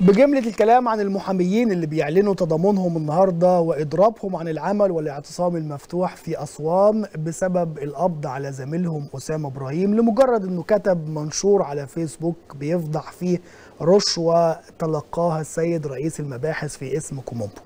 بجملة الكلام عن المحاميين اللي بيعلنوا تضامنهم النهاردة وإضرابهم عن العمل والاعتصام المفتوح في أسوان بسبب القبض على زميلهم أسامة إبراهيم لمجرد أنه كتب منشور على فيسبوك بيفضح فيه رشوة تلقاها السيد رئيس المباحث في اسم كومومبو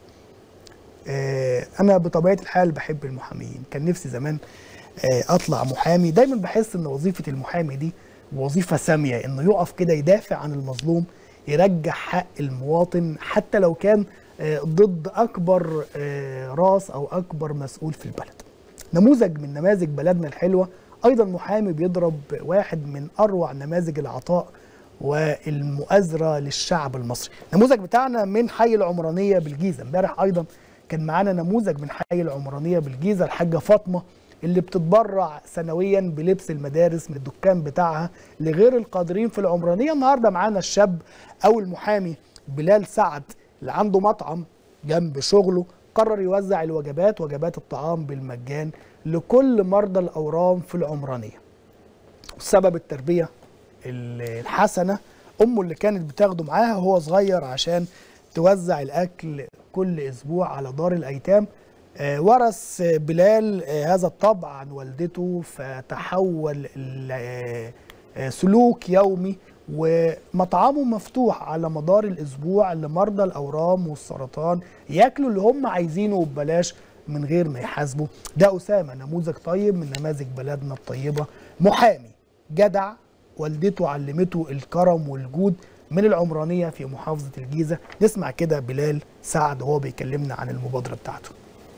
آه، أنا بطبيعة الحال بحب المحاميين كان نفسي زمان آه، أطلع محامي دايما بحس أن وظيفة المحامي دي وظيفة سامية أنه يقف كده يدافع عن المظلوم يرجع حق المواطن حتى لو كان آه، ضد اكبر آه، راس او اكبر مسؤول في البلد. نموذج من نماذج بلدنا الحلوه ايضا محامي بيضرب واحد من اروع نماذج العطاء والمؤازره للشعب المصري. النموذج بتاعنا من حي العمرانيه بالجيزه، امبارح ايضا كان معانا نموذج من حي العمرانيه بالجيزه الحاجه فاطمه اللي بتتبرع سنويا بلبس المدارس من الدكان بتاعها لغير القادرين في العمرانيه النهارده معانا الشاب او المحامي بلال سعد اللي عنده مطعم جنب شغله قرر يوزع الوجبات وجبات الطعام بالمجان لكل مرضى الاورام في العمرانيه سبب التربيه الحسنه امه اللي كانت بتاخده معاها وهو صغير عشان توزع الاكل كل اسبوع على دار الايتام آه، ورث بلال آه، هذا الطبع عن والدته فتحول ل- آه، آه، سلوك يومي ومطعمه مفتوح على مدار الاسبوع لمرضى الاورام والسرطان ياكلوا اللي هم عايزينه ببلاش من غير ما يحاسبوا ده اسامه نموذج طيب من نماذج بلدنا الطيبه محامي جدع والدته علمته الكرم والجود من العمرانيه في محافظه الجيزه نسمع كده بلال سعد وهو بيكلمنا عن المبادره بتاعته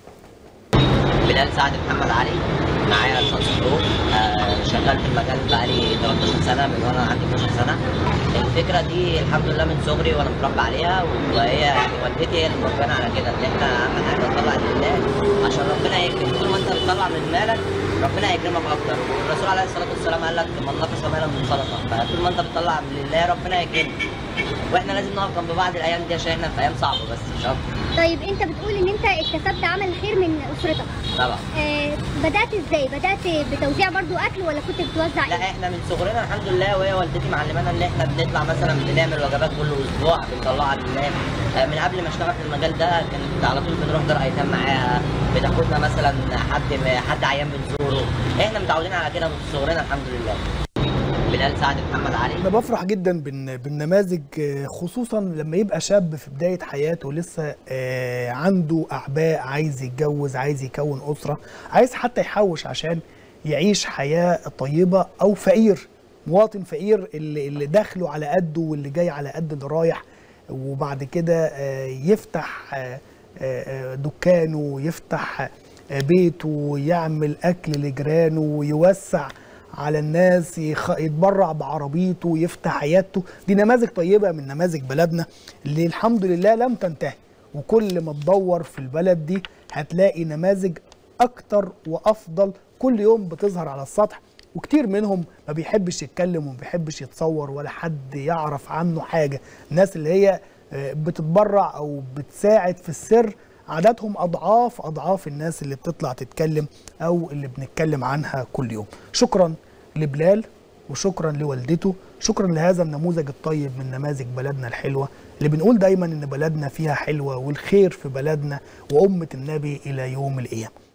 بلال سعد محمد علي معايا ليسانس برو آه، شغال في المجال بقالي 13 سنه من وانا عندي 12 سنه الفكره دي الحمد لله من صغري وانا متربى عليها وهي يعني والدتي هي اللي مربينا على كده ان احنا اهم حاجه نطلع لله عشان ربنا يكرم طول ما انت بتطلع من مالك ربنا هيكرمك اكتر الرسول عليه الصلاه والسلام قال لك من نقص مالا من صدقه فطول ما انت بتطلع لله ربنا هيكرمك واحنا لازم نقف جنب بعض الايام دي عشان احنا في ايام صعبه بس مش اكتر طيب انت بتقول ان انت اكتسبت عمل خير من اسرتك طبعا آه بدات ازاي بدات بتوزيع برضو اكل ولا كنت بتوزع لا ايه احنا من صغرنا الحمد لله وهي والدتي معلمانا ان احنا بنطلع مثلا بنعمل وجبات كل اسبوع بنطلعها لله آه، من قبل ما اشتغل في المجال ده كانت على طول بنروح دار ايتام معاها بتاخدنا مثلا حد حد عيان بنزوره احنا متعودين على كده من صغرنا الحمد لله بلال سعد محمد علي انا بفرح جدا بالن- بالنماذج آه، خصوصا لما يبقى شاب في بدايه حياته لسه آه، عنده اعباء عايز يتجوز عايز يكون اسره عايز حتى يحوش عشان يعيش حياه طيبه او فقير مواطن فقير اللي اللي دخله على قده واللي جاي على قد اللي رايح وبعد كده آه، يفتح آه، آه، آه، دكانه يفتح آه، بيته يعمل اكل لجيرانه ويوسع على الناس يخ... يتبرع بعربيته ويفتح عيادته دي نماذج طيبه من نماذج بلدنا اللي الحمد لله لم تنتهي وكل ما تدور في البلد دي هتلاقي نماذج اكتر وافضل كل يوم بتظهر على السطح وكتير منهم ما بيحبش يتكلم وما بيحبش يتصور ولا حد يعرف عنه حاجه الناس اللي هي آه، بتتبرع او بتساعد في السر عددهم اضعاف اضعاف الناس اللي بتطلع تتكلم او اللي بنتكلم عنها كل يوم شكرا لبلال وشكرا لوالدته شكرا لهذا النموذج الطيب من نماذج بلدنا الحلوه اللي بنقول دايما ان بلدنا فيها حلوه والخير في بلدنا وامه النبي الى يوم القيامه